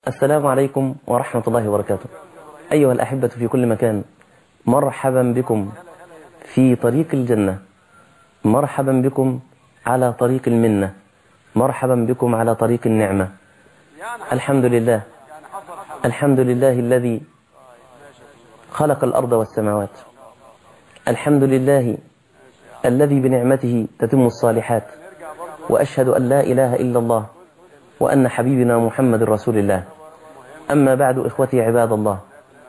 السلام عليكم ورحمة الله وبركاته أيها الأحبة في كل مكان مرحبا بكم في طريق الجنة مرحبا بكم على طريق المنة مرحبا بكم على طريق النعمة الحمد لله الحمد لله الذي خلق الأرض والسماوات الحمد لله الذي بنعمته تتم الصالحات وأشهد أن لا إله إلا الله وأن حبيبنا محمد رسول الله أما بعد إخوتي عباد الله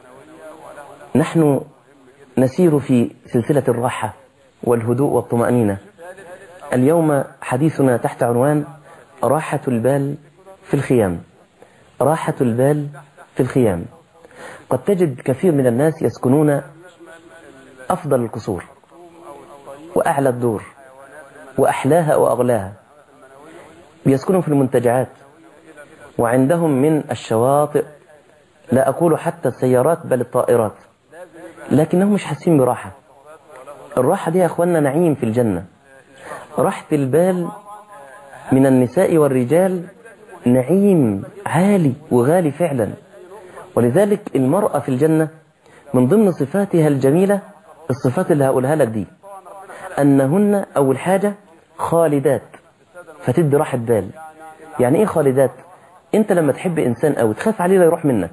نحن نسير في سلسلة الراحة والهدوء والطمأنينة اليوم حديثنا تحت عنوان راحة البال في الخيام راحة البال في الخيام قد تجد كثير من الناس يسكنون أفضل القصور وأعلى الدور وأحلاها وأغلاها بيسكنوا في المنتجعات وعندهم من الشواطئ لا أقول حتى السيارات بل الطائرات لكنهم مش حاسين براحة الراحة دي يا أخوانا نعيم في الجنة راحة البال من النساء والرجال نعيم عالي وغالي فعلا ولذلك المرأة في الجنة من ضمن صفاتها الجميلة الصفات اللي هقولها لك دي أنهن أول حاجة خالدات فتدي راحة بال يعني إيه خالدات أنت لما تحب إنسان أو تخاف عليه لا يروح منك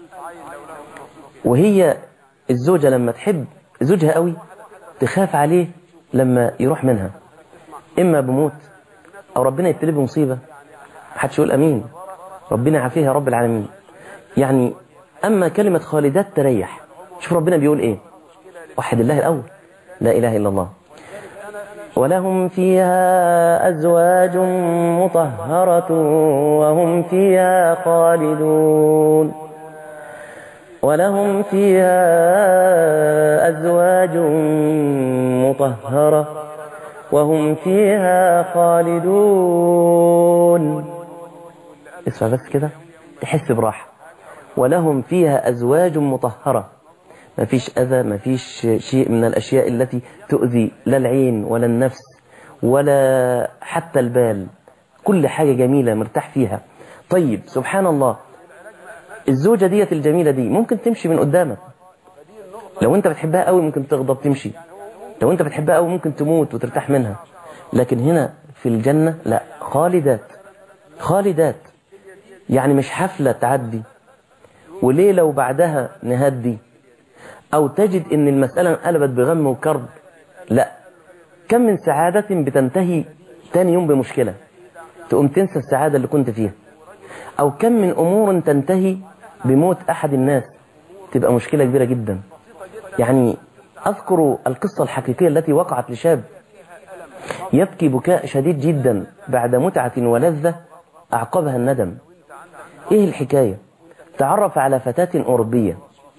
وهي الزوجة لما تحب زوجها قوي تخاف عليه لما يروح منها إما بموت أو ربنا يبتلي بمصيبة محدش يقول أمين ربنا يعافيها يا رب العالمين يعني أما كلمة خالدات تريح شوف ربنا بيقول إيه وحد الله الأول لا إله إلا الله ولهم فيها أزواج مطهرة وهم فيها خالدون ولهم فيها أزواج مطهرة وهم فيها خالدون اسمع بس كده تحس براحة ولهم فيها أزواج مطهرة ما فيش أذى ما فيش شيء من الأشياء التي تؤذي لا العين ولا النفس ولا حتى البال كل حاجة جميلة مرتاح فيها طيب سبحان الله الزوجة ديت الجميلة دي ممكن تمشي من قدامك لو انت بتحبها قوي ممكن تغضب تمشي لو انت بتحبها قوي ممكن تموت وترتاح منها لكن هنا في الجنة لا خالدات خالدات يعني مش حفلة تعدي وليلة وبعدها نهدي أو تجد إن المسألة انقلبت بغم وكرب لا كم من سعادة بتنتهي تاني يوم بمشكلة تقوم تنسى السعادة اللي كنت فيها أو كم من أمور تنتهي بموت أحد الناس تبقى مشكلة كبيرة جدا يعني أذكر القصة الحقيقية التي وقعت لشاب يبكي بكاء شديد جدا بعد متعة ولذة أعقبها الندم إيه الحكاية تعرف على فتاة أوروبية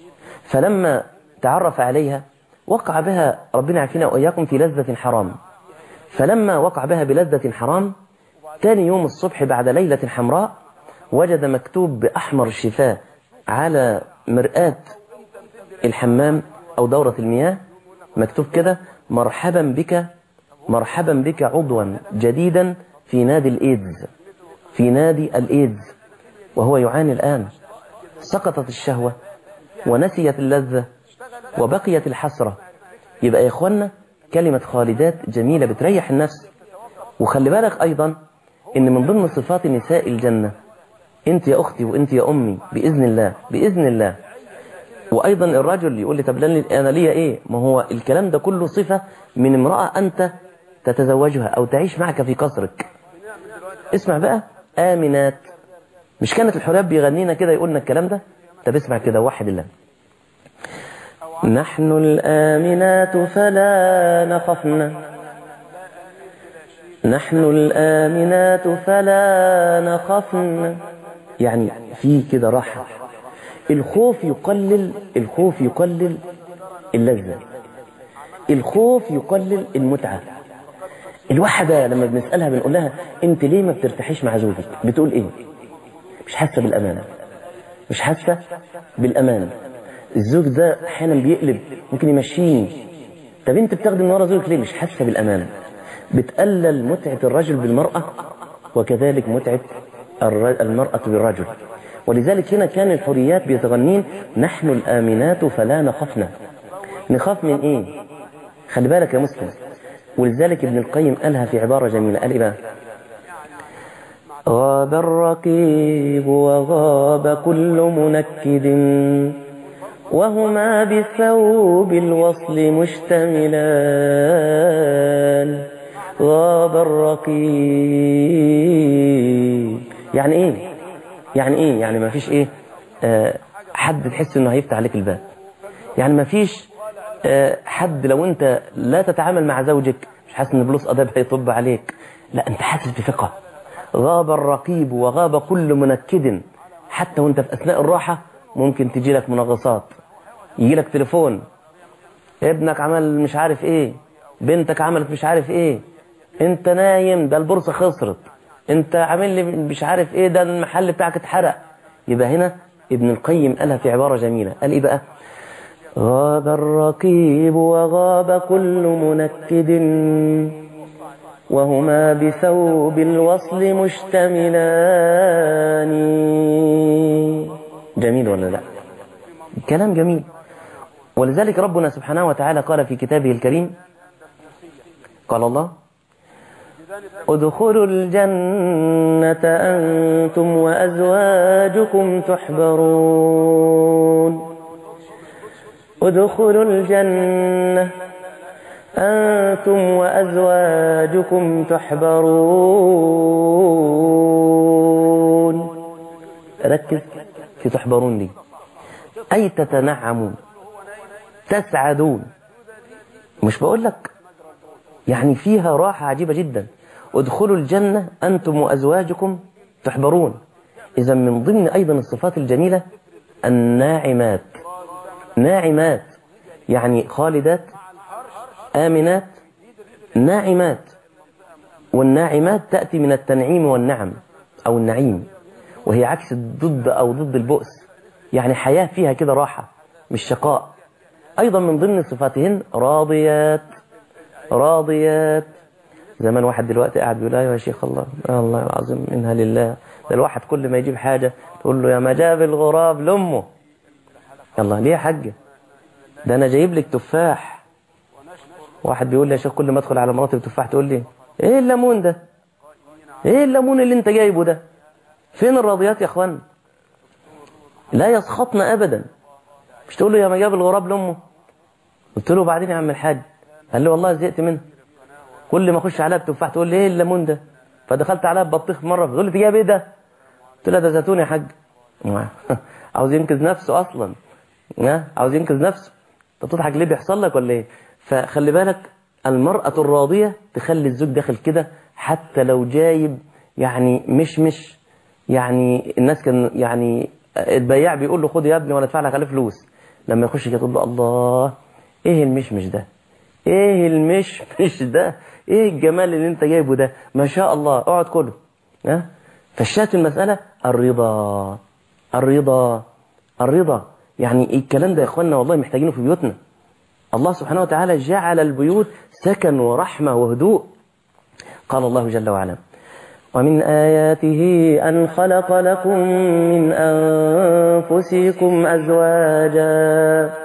فلما تعرف عليها وقع بها ربنا يعافينا وإياكم في لذة حرام فلما وقع بها بلذة حرام تاني يوم الصبح بعد ليلة حمراء وجد مكتوب بأحمر الشفاه على مرآة الحمام أو دورة المياه مكتوب كده مرحبا بك مرحبا بك عضوا جديدا في نادي الإيدز في نادي الإيدز وهو يعاني الآن سقطت الشهوة ونسيت اللذة وبقيت الحسرة يبقى يا إخوانا كلمة خالدات جميلة بتريح النفس وخلي بالك أيضا إن من ضمن صفات نساء الجنة أنت يا أختي وأنت يا أمي بإذن الله بإذن الله وأيضا الرجل يقول لي طب أنا ليا إيه ما هو الكلام ده كله صفة من امرأة أنت تتزوجها أو تعيش معك في قصرك اسمع بقى آمنات مش كانت الحراب بيغنينا كده يقولنا الكلام ده طب اسمع كده وحد الله نحن الآمنات فلا نخفن نحن الآمنات فلا نخفن يعني في كده راحة الخوف يقلل الخوف يقلل اللذة الخوف يقلل المتعة الواحدة لما بنسألها بنقول لها انت ليه ما بترتاحيش مع زوجك بتقول ايه مش حاسة بالأمان مش حاسة بالأمان الزوج ده احيانا بيقلب ممكن يمشيني طب انت بتاخدي من ورا زوجك ليه مش حاسة بالأمان بتقلل متعة الرجل بالمرأة وكذلك متعة الر- المرأة بالرجل ولذلك هنا كان الحريات بيتغنين نحن الآمنات فلا نخفنا نخاف من ايه خلي بالك يا مسلم ولذلك ابن القيم قالها في عبارة جميلة قال ايه بقى غاب الرقيب وغاب كل منكد وهما بثوب الوصل مشتملان غاب الرقيب يعني ايه يعني ايه يعني ما فيش ايه آه حد تحس انه هيفتح عليك الباب يعني ما فيش آه حد لو انت لا تتعامل مع زوجك مش حاسس ان بلوس اداب هيطب عليك لا انت حاسس بثقه غاب الرقيب وغاب كل منكد حتى وانت في اثناء الراحه ممكن تجي لك منغصات يجي لك تليفون ابنك عمل مش عارف ايه بنتك عملت مش عارف ايه انت نايم ده البورصه خسرت انت عامل لي مش عارف ايه ده المحل بتاعك اتحرق يبقى هنا ابن القيم قالها في عباره جميله قال ايه بقى غاب الرقيب وغاب كل منكد وهما بثوب الوصل مشتملان جميل ولا لا كلام جميل ولذلك ربنا سبحانه وتعالى قال في كتابه الكريم قال الله ادخلوا الجنة أنتم وأزواجكم تحبرون ادخلوا الجنة أنتم وأزواجكم تحبرون ركز في تحبرون دي أي تتنعمون تسعدون مش بقول لك يعني فيها راحة عجيبة جدا ادخلوا الجنة أنتم وأزواجكم تحبرون إذا من ضمن أيضا الصفات الجميلة الناعمات ناعمات يعني خالدات آمنات ناعمات والناعمات تأتي من التنعيم والنعم أو النعيم وهي عكس الضد أو ضد البؤس يعني حياة فيها كده راحة مش شقاء أيضا من ضمن صفاتهن راضيات راضيات زمان واحد دلوقتي قاعد بيقول ايوه يا شيخ الله آه الله العظيم منها لله ده الواحد كل ما يجيب حاجة تقول له يا ما جاب الغراب لأمه يلا ليه يا حاجة ده أنا جايب لك تفاح واحد بيقول لي يا شيخ كل ما ادخل على مراتي بتفاح تقول لي ايه الليمون ده ايه الليمون اللي انت جايبه ده فين الراضيات يا اخوان لا يسخطن ابدا مش تقول له يا ما جاب الغراب لامه قلت له بعدين يا عم الحاج قال لي والله زهقت منها كل ما اخش عليها بتفاح تقول لي ايه الليمون ده فدخلت عليها ببطيخ مره تقول لي انت جايب ايه ده قلت لها ده زيتون يا حاج عاوز ينقذ نفسه اصلا عاوز ينقذ نفسه انت بتضحك ليه بيحصل لك ولا ايه فخلي بالك المرأة الراضية تخلي الزوج داخل كده حتى لو جايب يعني مش مش يعني الناس كان يعني البياع بيقول له خد يا ابني وانا ادفع لك عليه فلوس لما يخش كده تقول له الله ايه المشمش ده ايه المشمش ده ايه الجمال اللي انت جايبه ده ما شاء الله اقعد كله ها فالشاهد المسألة الرضا الرضا الرضا يعني الكلام ده يا اخوانا والله محتاجينه في بيوتنا الله سبحانه وتعالى جعل البيوت سكن ورحمة وهدوء قال الله جل وعلا ومن آياته أن خلق لكم من أنفسكم أزواجا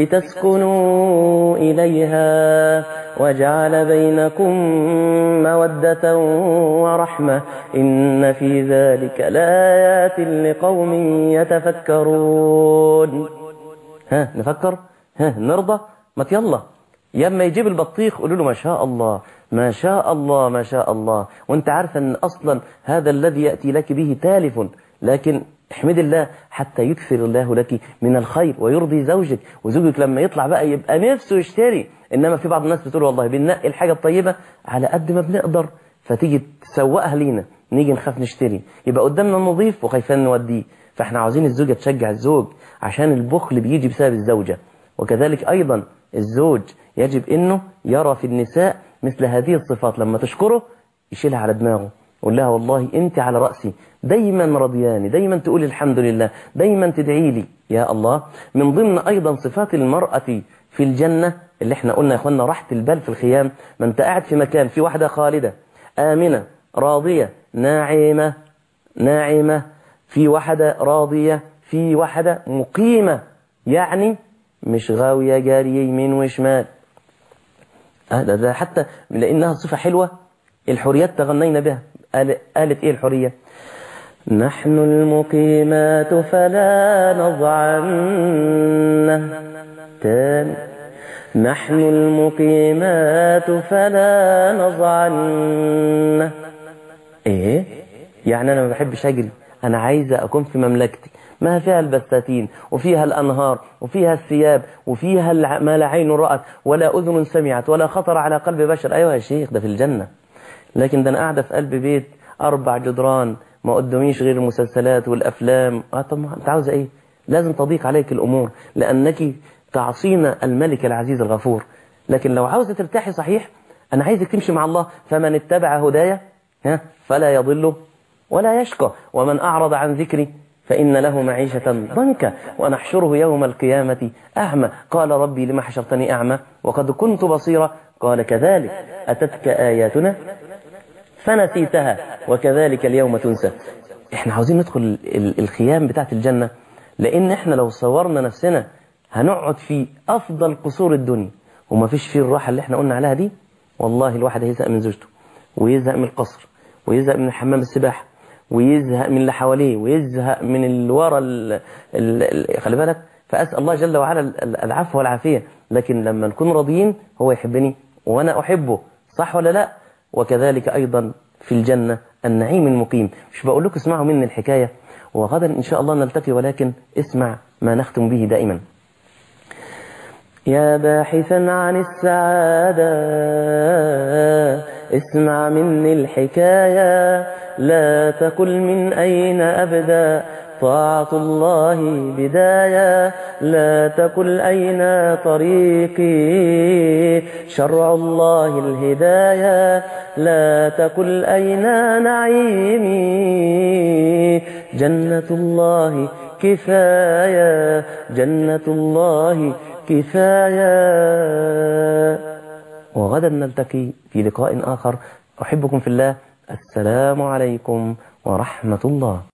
لتسكنوا إليها وجعل بينكم مودة ورحمة إن في ذلك لآيات لقوم يتفكرون ها نفكر ها نرضى ما يلا يا اما يجيب البطيخ قولوا له ما شاء الله ما شاء الله ما شاء الله وانت عارفه ان اصلا هذا الذي ياتي لك به تالف لكن احمد الله حتى يكثر الله لك من الخير ويرضي زوجك وزوجك لما يطلع بقى يبقى نفسه يشتري انما في بعض الناس بتقول والله بننقي الحاجه الطيبه على قد ما بنقدر فتيجي تسوقها لينا نيجي نخاف نشتري يبقى قدامنا نضيف وخايفين نوديه فاحنا عاوزين الزوجه تشجع الزوج عشان البخل بيجي بسبب الزوجه وكذلك ايضا الزوج يجب انه يرى في النساء مثل هذه الصفات لما تشكره يشيلها على دماغه يقول لها والله انت على رأسي دايما رضياني دايما تقول الحمد لله دايما تدعي لي يا الله من ضمن ايضا صفات المرأة في الجنة اللي احنا قلنا يا اخوانا راحة البال في الخيام ما انت قاعد في مكان في واحدة خالدة آمنة راضية ناعمة ناعمة في واحدة راضية في واحدة مقيمة يعني مش غاوية جارية يمين وشمال آه ده, ده حتى لأنها صفة حلوة الحريات تغنينا بها قال- قالت إيه الحرية نحن المقيمات فلا نضعن تاني نحن المقيمات فلا نضعن ايه يعني انا ما بحبش اجري انا عايزه اكون في مملكتي ما فيها البساتين وفيها الانهار وفيها الثياب وفيها الع- ما لا عين رأت ولا اذن سمعت ولا خطر على قلب بشر ايوه يا شيخ ده في الجنه لكن ده انا قاعده في قلب بيت اربع جدران ما قداميش غير المسلسلات والافلام اه طب ما انت عاوزه ايه لازم تضيق عليك الامور لانك تعصين الملك العزيز الغفور لكن لو عاوزه ترتاحي صحيح انا عايزك تمشي مع الله فمن اتبع هدايا ها فلا يضل ولا يشقى ومن اعرض عن ذكري فإن له معيشة ضنكا ونحشره يوم القيامة أعمى قال ربي لما حشرتني أعمى وقد كنت بصيرا قال كذلك أتتك آياتنا فنسيتها وكذلك اليوم تنسى احنا عاوزين ندخل ال- الخيام بتاعت الجنة لان احنا لو صورنا نفسنا هنقعد في افضل قصور الدنيا وما فيش فيه الراحة اللي احنا قلنا عليها دي والله الواحد هيزهق من زوجته ويزهق من القصر ويزهق من حمام السباحة ويزهق من اللي حواليه ويزهق من اللي ورا ال- ال- ال- خلي بالك فأسأل الله جل وعلا ال- ال- العفو والعافية لكن لما نكون راضيين هو يحبني وأنا أحبه صح ولا لا وكذلك أيضا في الجنة النعيم المقيم مش بقول لكم اسمعوا مني الحكاية وغدا إن شاء الله نلتقي ولكن اسمع ما نختم به دائما يا باحثا عن السعادة اسمع مني الحكاية لا تقل من أين أبدأ طاعة الله بداية لا تقل أين طريقي شرع الله الهداية لا تقل أين نعيمي جنة الله كفاية جنة الله كفاية وغدا نلتقي في لقاء آخر أحبكم في الله السلام عليكم ورحمة الله